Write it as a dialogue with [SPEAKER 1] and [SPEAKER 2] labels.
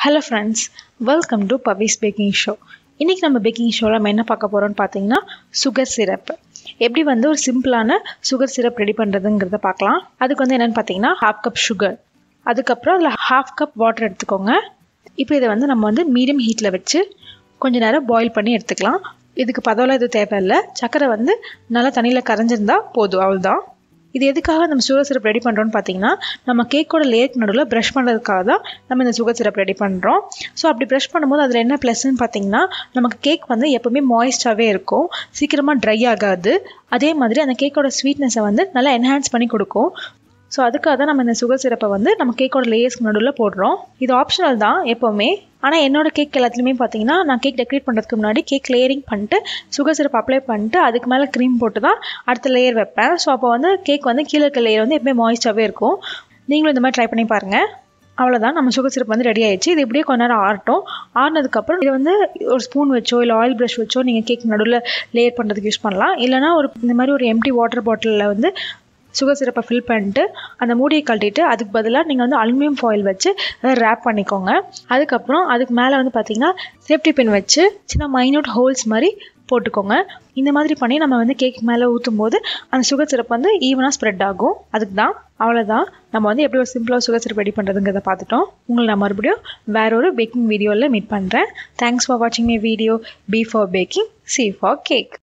[SPEAKER 1] hello friends welcome to Pavi's baking show இன்றைக்கி நம்ம packing ஷோவில் நம்ம என்ன பார்க்க போகிறோம்னு பார்த்தீங்கன்னா சுகர் சிரப் எப்படி வந்து ஒரு சிம்பிளான சுகர் சிரப் ரெடி பண்ணுறதுங்கிறத பார்க்கலாம் அதுக்கு வந்து என்னென்னு பார்த்தீங்கன்னா ஹாஃப் கப் சுகர் அதுக்கப்புறம் அதில் ஹாஃப் கப் வாட்டர் எடுத்துக்கோங்க இப்போ இதை வந்து நம்ம வந்து மீடியம் ஹீட்டில் வச்சு கொஞ்ச நேரம் பாயில் பண்ணி எடுத்துக்கலாம் இதுக்கு பதவெல்லாம் எதுவும் தேவையில்லை சர்க்கரை வந்து நல்லா தண்ணியில் கரைஞ்சிருந்தா போதும் அவ்வளோதான் இது எதுக்காக நம்ம சுகர் சிரப் ரெடி பண்ணுறோம்னு பார்த்தீங்கன்னா நம்ம கேக்கோட லேயருக்கு நடுவில் ப்ரஷ் பண்ணுறதுக்காக தான் நம்ம இந்த சுகர் சிரப் ரெடி பண்ணுறோம் ஸோ அப்படி ப்ரஷ் பண்ணும்போது அதில் என்ன ப்ளஸ்ன்னு பார்த்தீங்கன்னா நமக்கு கேக் வந்து எப்போவுமே மாய்ஸ்டாகவே இருக்கும் சீக்கிரமாக ட்ரை ஆகாது அதே மாதிரி அந்த கேக்கோட ஸ்வீட்னஸை வந்து நல்லா என்ஹான்ஸ் பண்ணி கொடுக்கும் ஸோ அதுக்காக தான் நம்ம இந்த சுகர் சிரப்பை வந்து நம்ம கேக்கோட லேயர்ஸ்க்கு நடுவில் போடுறோம் இது ஆப்ஷனல் தான் எப்போவுமே ஆனால் என்னோட கேக் எல்லாத்துலேயுமே பார்த்தீங்கன்னா நான் கேக் டெக்கரேட் பண்ணுறதுக்கு முன்னாடி கேக் லேயரிங் பண்ணிட்டு சுகர் சிரப் அப்ளை பண்ணிட்டு அதுக்கு மேலே க்ரீம் போட்டு தான் அடுத்த லேயர் வைப்பேன் ஸோ அப்போ வந்து கேக் வந்து கீழே இருக்க லேயர் வந்து எப்பவுமே மாய்ஸ்டாகவே இருக்கும் நீங்களும் இந்த மாதிரி ட்ரை பண்ணி பாருங்கள் அவ்வளோதான் நம்ம சுகர் சிரப் வந்து ரெடி ஆயிடுச்சு இது இப்படியே கொஞ்ச நேரம் ஆறட்டும் ஆறினதுக்கப்புறம் இது வந்து ஒரு ஸ்பூன் வச்சோ இல்லை ஆயில் ப்ரஷ் வச்சோ நீங்கள் கேக் நடுவில் லேயர் பண்ணுறதுக்கு யூஸ் பண்ணலாம் இல்லைனா ஒரு இந்த மாதிரி ஒரு எம்டி வாட்டர் பாட்டிலில் வந்து சுகர் சிரப்பை ஃபில் பண்ணிட்டு அந்த மூடியை கழட்டிட்டு அதுக்கு பதிலாக நீங்கள் வந்து அலுமினியம் ஃபாயில் வச்சு அதை ரேப் பண்ணிக்கோங்க அதுக்கப்புறம் அதுக்கு மேலே வந்து பார்த்தீங்கன்னா சேஃப்டி பின் வச்சு சின்ன மைன்யூட் ஹோல்ஸ் மாதிரி போட்டுக்கோங்க இந்த மாதிரி பண்ணி நம்ம வந்து கேக் மேலே ஊற்றும் போது அந்த சுகர் சிரப் வந்து ஈவனாக ஸ்ப்ரெட் ஆகும் அதுக்கு தான் அவ்வளோதான் நம்ம வந்து எப்படி ஒரு சிம்பிளாக சுகர் சிரப் ரெடி பண்ணுறதுங்கிறத பார்த்துட்டோம் உங்களை நான் மறுபடியும் வேற ஒரு பேக்கிங் வீடியோவில் மீட் பண்ணுறேன் தேங்க்ஸ் ஃபார் வாட்சிங் my video B for baking C for cake